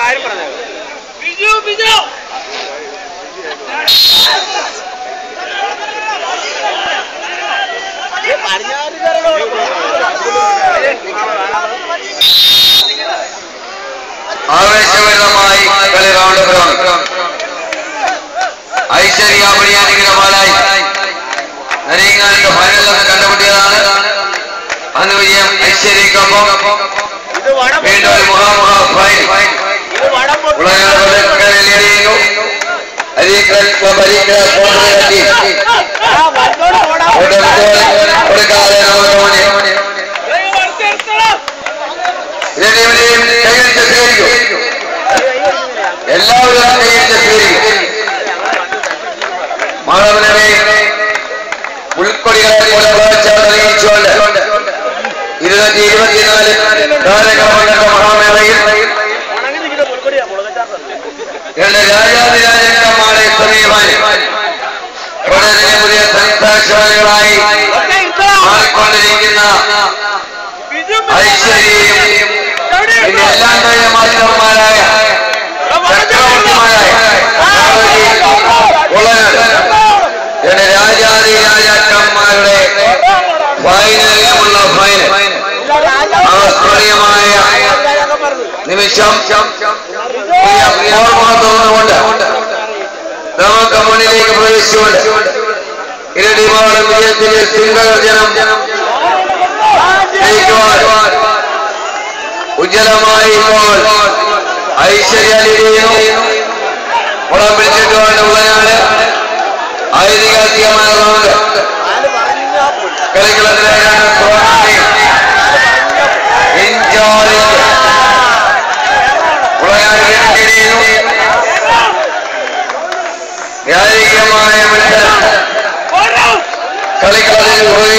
കാര്യം പറഞ്ഞത് ആവേശഭരിതമായി കളി റൗണ്ട് ഐശ്വര്യ ബിരിയാണിഗ്രമാലായി നരീങ്ങാനിക്ക് ഫൈനലിലൊക്കെ കണ്ടുപിടിയതാണ് അന്ന് വിജയം ഐശ്വര്യക്കൊപ്പം ഇത് വടം വീണ്ടും ഒരു മുഹാമുഖ ഫൈനൽ ഇത് വടം പൊട്ടി. ഉളകളിലെറിയുന്നു അരീക്കൽ പരിക്കൽ കോൺട്രകട്ടി ആ, വന്നോട് പോടാ. കൊടുക്കാതെ നോനെ രണ്ടിവരെയും കൈയടിച്ച് സ്വീകരിക്കും എല്ലാവരും കൈയടിച്ച് സ്വീകരിക്കും മാധവനെ ഉൾക്കൊടികളെ പോലെ പ്രവർത്തിച്ചുകൊണ്ട് ഇരുന്നൂറ്റി ഇരുപത്തിനാല് താരകമണ്ഡല മഹാമേളയിൽ ഉണങ്ങി നിൽക്കുന്ന പുൽക്കൊടിയാ, മുളകച്ചാട്ടം. രണ്ട് രാജാതിരാജന്മാരെ സമീപം വളരെ പുതിയ സംസ്ഥാനങ്ങളായി ഒക്കെ ഇരുത്തോ. മാറിക്കൊണ്ടിരിക്കുന്ന ബിജു ഐശ്വര്യയും എവിടെ പിന്നെ ഇരുത്തോ? എല്ലാം കഴിഞ്ഞ മാസ്റ്റർമാരായ ചക്രവർത്തിമാരായ ഉളകൾ രണ്ട് രാജാതി രാജാക്കന്മാരുടെ ഫൈനലിലുമുള്ള ഫൈനൽ ആസ്മരണീയമായ നിമിഷം പ്രിയ ഓർമ്മ തോന്നുകൊണ്ട് നമുക്ക് മുന്നിലേക്ക് പ്രവേശിച്ചുകൊണ്ട് ഇരടിമാറും വിജയത്തിന്റെ സിംഹഗർജനം ജയിക്കുവാൻ ഉജ്ജ്വലമായി ഇപ്പോൾ ഐശ്വര്യലിരിക്കുന്നു കുളം പിടിച്ചിട്ടുകൊണ്ട് ഉള്ളതാണ് ഐതിഹാസികമായ റൗണ്ട് കളിക്കളത്തിലേക്കാണ് ഇൻചാർജ് ഉള്ളയാളിരിക്കുന്നു രാജകീയമായ മത്സരം കളിക്കളത്തിൽ